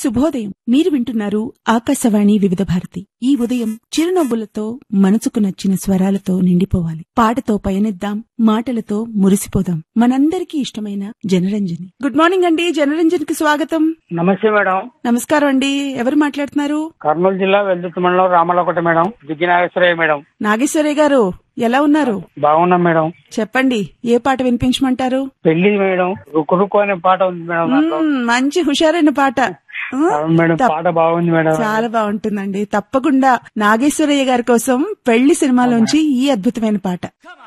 శుభోదయం మీరు వింటున్నారు ఆకాశవాణి వివిధ భారతి ఈ ఉదయం చిరునవ్వులతో మనసుకు నచ్చిన స్వరాలతో నిండిపోవాలి పాటతో పయనిద్దాం మాటలతో మురిసిపోదాం మనందరికీ ఇష్టమైన జనరంజని గుడ్ మార్నింగ్ అండి జనరంజన్ కి స్వాగతం నమస్తే మేడం నమస్కారం అండి ఎవరు మాట్లాడుతున్నారు కర్నూలు జిల్లా వెల్దుర్తి మండలం రామలకోట మేడం దిగ్గి నాగేశ్వరయ్య మేడం నాగేశ్వరయ్య గారు ఎలా ఉన్నారు బాగున్నాం మేడం చెప్పండి ఏ పాట వినిపించమంటారు పెళ్లి మేడం రుక్కు రుక్కు అనే పాట ఉంది మేడం నాకు. మ్మ్, మంచి హుషారైన పాట ఆ, అవును మేడం తప్ప- పాట బాగుంది మేడం చాలా బాగుంటుందండి తప్పకుండా నాగేశ్వరయ్య గారి కోసం పెళ్లి సినిమాలోంచి ఈ అద్భుతమైన పాట